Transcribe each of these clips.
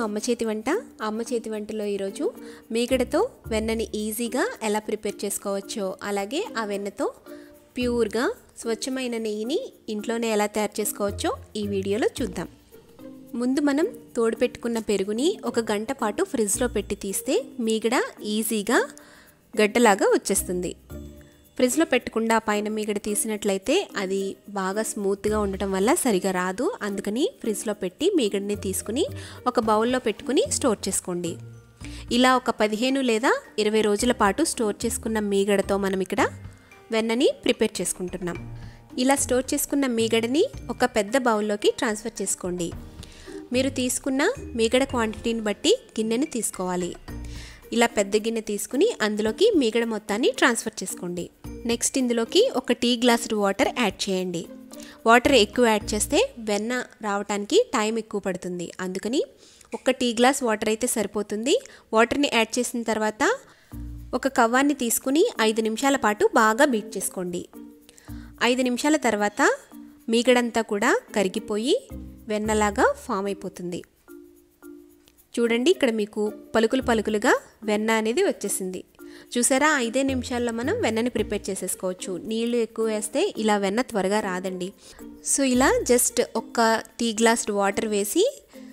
అమ్మ చేతి వంట అమ్మ చేతి వంటలో ఈరోజు మీగడతో వెన్నని ఈజీగా ఎలా ప్రిపేర్ చేసుకోవచ్చో అలాగే ఆ వెన్నతో ప్యూర్గా స్వచ్ఛమైన నెయ్యిని ఇంట్లోనే ఎలా తయారు చేసుకోవచ్చో ఈ వీడియోలో చూద్దాం ముందు మనం తోడు పెట్టుకున్న పెరుగుని ఒక గంట పాటు ఫ్రిడ్జ్లో పెట్టి తీస్తే మీగడ ఈజీగా గడ్డలాగా వచ్చేస్తుంది ఫ్రిడ్జ్లో పెట్టకుండా పైన మీగడ తీసినట్లయితే అది బాగా స్మూత్గా ఉండటం వల్ల సరిగా రాదు అందుకని ఫ్రిడ్జ్లో పెట్టి మీగడని తీసుకుని ఒక బౌల్లో పెట్టుకుని స్టోర్ చేసుకోండి ఇలా ఒక పదిహేను లేదా ఇరవై రోజుల పాటు స్టోర్ చేసుకున్న మీగడతో మనం ఇక్కడ వెన్నని ప్రిపేర్ చేసుకుంటున్నాం ఇలా స్టోర్ చేసుకున్న మీగడని ఒక పెద్ద బౌల్లోకి ట్రాన్స్ఫర్ చేసుకోండి మీరు తీసుకున్న మీగడ క్వాంటిటీని బట్టి గిన్నెని తీసుకోవాలి ఇలా పెద్ద గిన్నె తీసుకుని అందులోకి మీగడ మొత్తాన్ని ట్రాన్స్ఫర్ చేసుకోండి నెక్స్ట్ ఇందులోకి ఒక టీ గ్లాసుడు వాటర్ యాడ్ చేయండి వాటర్ ఎక్కువ యాడ్ చేస్తే వెన్న రావడానికి టైం ఎక్కువ పడుతుంది అందుకని ఒక టీ గ్లాస్ వాటర్ అయితే సరిపోతుంది వాటర్ని యాడ్ చేసిన తర్వాత ఒక కవ్వాన్ని తీసుకుని ఐదు నిమిషాల పాటు బాగా బీట్ చేసుకోండి ఐదు నిమిషాల తర్వాత మీగడంతా కూడా కరిగిపోయి వెన్నలాగా ఫామ్ అయిపోతుంది చూడండి ఇక్కడ మీకు పలుకులు పలుకులుగా వెన్న అనేది వచ్చేసింది చూసారా ఐదే నిమిషాల్లో మనం వెన్నని ప్రిపేర్ చేసేసుకోవచ్చు నీళ్లు ఎక్కువ వేస్తే ఇలా వెన్న త్వరగా రాదండి సో ఇలా జస్ట్ ఒక్క టీ గ్లాస్ వాటర్ వేసి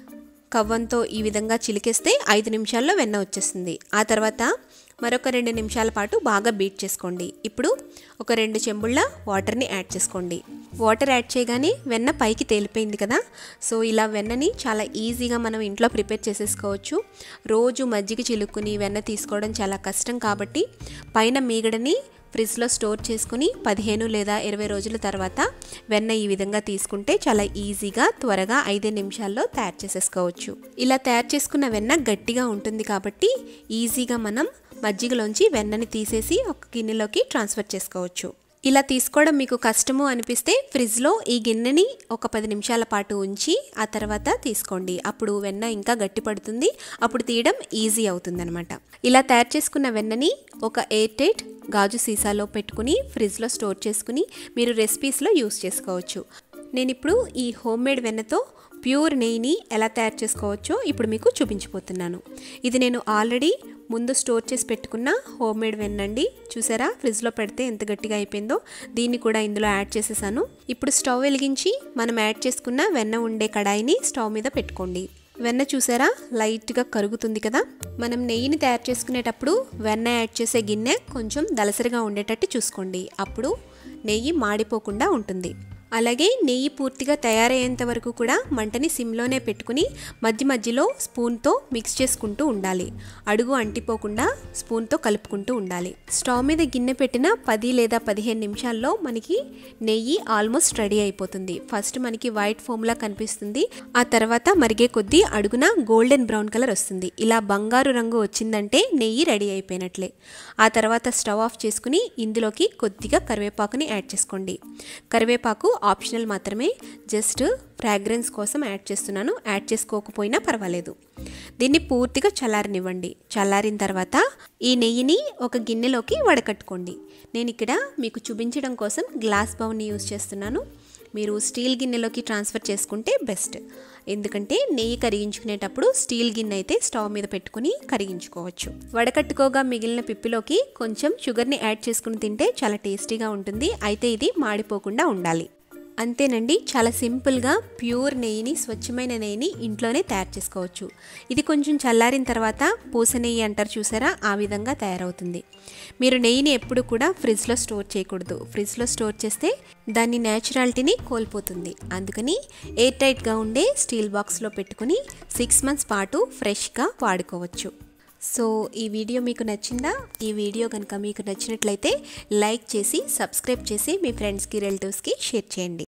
కవ్వంతో ఈ విధంగా చిలికేస్తే ఐదు నిమిషాల్లో వెన్న వచ్చేస్తుంది ఆ తర్వాత మరొక రెండు నిమిషాల పాటు బాగా బీట్ చేసుకోండి ఇప్పుడు ఒక రెండు చెంబుళ్ళ వాటర్ని యాడ్ చేసుకోండి వాటర్ యాడ్ చేయగానే వెన్న పైకి తేలిపోయింది కదా సో ఇలా వెన్నని చాలా ఈజీగా మనం ఇంట్లో ప్రిపేర్ చేసేసుకోవచ్చు రోజు మజ్జిగ చిలుక్కుని వెన్న తీసుకోవడం చాలా కష్టం కాబట్టి పైన మీగడని ఫ్రిడ్జ్లో స్టోర్ చేసుకుని పదిహేను లేదా ఇరవై రోజుల తర్వాత వెన్న ఈ విధంగా తీసుకుంటే చాలా ఈజీగా త్వరగా ఐదే నిమిషాల్లో తయారు చేసేసుకోవచ్చు ఇలా తయారు చేసుకున్న వెన్న గట్టిగా ఉంటుంది కాబట్టి ఈజీగా మనం మజ్జిగలోంచి వెన్నని తీసేసి ఒక గిన్నెలోకి ట్రాన్స్ఫర్ చేసుకోవచ్చు ఇలా తీసుకోవడం మీకు కష్టము అనిపిస్తే ఫ్రిడ్జ్లో ఈ గిన్నెని ఒక పది నిమిషాల పాటు ఉంచి ఆ తర్వాత తీసుకోండి అప్పుడు వెన్న ఇంకా గట్టి పడుతుంది అప్పుడు తీయడం ఈజీ అవుతుందన్నమాట ఇలా తయారు చేసుకున్న వెన్నని ఒక ఎయిర్ టైట్ గాజు సీసాలో పెట్టుకుని ఫ్రిడ్జ్లో స్టోర్ చేసుకుని మీరు రెసిపీస్లో యూస్ చేసుకోవచ్చు నేను ఇప్పుడు ఈ హోమ్ మేడ్ వెన్నతో ప్యూర్ నెయ్యిని ఎలా తయారు చేసుకోవచ్చో ఇప్పుడు మీకు చూపించిపోతున్నాను ఇది నేను ఆల్రెడీ ముందు స్టోర్ చేసి పెట్టుకున్న హోమ్ మేడ్ వెన్నండి చూసారా ఫ్రిడ్జ్లో పెడితే ఎంత గట్టిగా అయిపోయిందో దీన్ని కూడా ఇందులో యాడ్ చేసేసాను ఇప్పుడు స్టవ్ వెలిగించి మనం యాడ్ చేసుకున్న వెన్న ఉండే కడాయిని స్టవ్ మీద పెట్టుకోండి వెన్న చూసారా లైట్గా కరుగుతుంది కదా మనం నెయ్యిని తయారు చేసుకునేటప్పుడు వెన్న యాడ్ చేసే గిన్నె కొంచెం దలసరిగా ఉండేటట్టు చూసుకోండి అప్పుడు నెయ్యి మాడిపోకుండా ఉంటుంది అలాగే నెయ్యి పూర్తిగా తయారయ్యేంత వరకు కూడా మంటని సిమ్లోనే పెట్టుకుని మధ్య మధ్యలో స్పూన్తో మిక్స్ చేసుకుంటూ ఉండాలి అడుగు అంటిపోకుండా స్పూన్తో కలుపుకుంటూ ఉండాలి స్టవ్ మీద గిన్నె పెట్టిన పది లేదా పదిహేను నిమిషాల్లో మనకి నెయ్యి ఆల్మోస్ట్ రెడీ అయిపోతుంది ఫస్ట్ మనకి వైట్ ఫోమ్లా కనిపిస్తుంది ఆ తర్వాత మరిగే కొద్దీ అడుగున గోల్డెన్ బ్రౌన్ కలర్ వస్తుంది ఇలా బంగారు రంగు వచ్చిందంటే నెయ్యి రెడీ అయిపోయినట్లే ఆ తర్వాత స్టవ్ ఆఫ్ చేసుకుని ఇందులోకి కొద్దిగా కరివేపాకుని యాడ్ చేసుకోండి కరివేపాకు ఆప్షనల్ మాత్రమే జస్ట్ ఫ్రాగ్రెన్స్ కోసం యాడ్ చేస్తున్నాను యాడ్ చేసుకోకపోయినా పర్వాలేదు దీన్ని పూర్తిగా చల్లారనివ్వండి చల్లారిన తర్వాత ఈ నెయ్యిని ఒక గిన్నెలోకి వడకట్టుకోండి నేను ఇక్కడ మీకు చూపించడం కోసం గ్లాస్ బౌన్ని యూజ్ చేస్తున్నాను మీరు స్టీల్ గిన్నెలోకి ట్రాన్స్ఫర్ చేసుకుంటే బెస్ట్ ఎందుకంటే నెయ్యి కరిగించుకునేటప్పుడు స్టీల్ గిన్నె అయితే స్టవ్ మీద పెట్టుకుని కరిగించుకోవచ్చు వడకట్టుకోగా మిగిలిన పిప్పిలోకి కొంచెం షుగర్ని యాడ్ చేసుకుని తింటే చాలా టేస్టీగా ఉంటుంది అయితే ఇది మాడిపోకుండా ఉండాలి అంతేనండి చాలా సింపుల్గా ప్యూర్ నెయ్యిని స్వచ్ఛమైన నెయ్యిని ఇంట్లోనే తయారు చేసుకోవచ్చు ఇది కొంచెం చల్లారిన తర్వాత పూస నెయ్యి అంటారు చూసారా ఆ విధంగా తయారవుతుంది మీరు నెయ్యిని ఎప్పుడు కూడా ఫ్రిడ్జ్లో స్టోర్ చేయకూడదు ఫ్రిడ్జ్లో స్టోర్ చేస్తే దాని న్యాచురాలిటీని కోల్పోతుంది అందుకని ఎయిర్ టైట్గా ఉండే స్టీల్ బాక్స్లో పెట్టుకుని సిక్స్ మంత్స్ పాటు ఫ్రెష్గా వాడుకోవచ్చు సో ఈ వీడియో మీకు నచ్చిందా ఈ వీడియో కనుక మీకు నచ్చినట్లయితే లైక్ చేసి సబ్స్క్రైబ్ చేసి మీ ఫ్రెండ్స్కి రిలేటివ్స్కి షేర్ చేయండి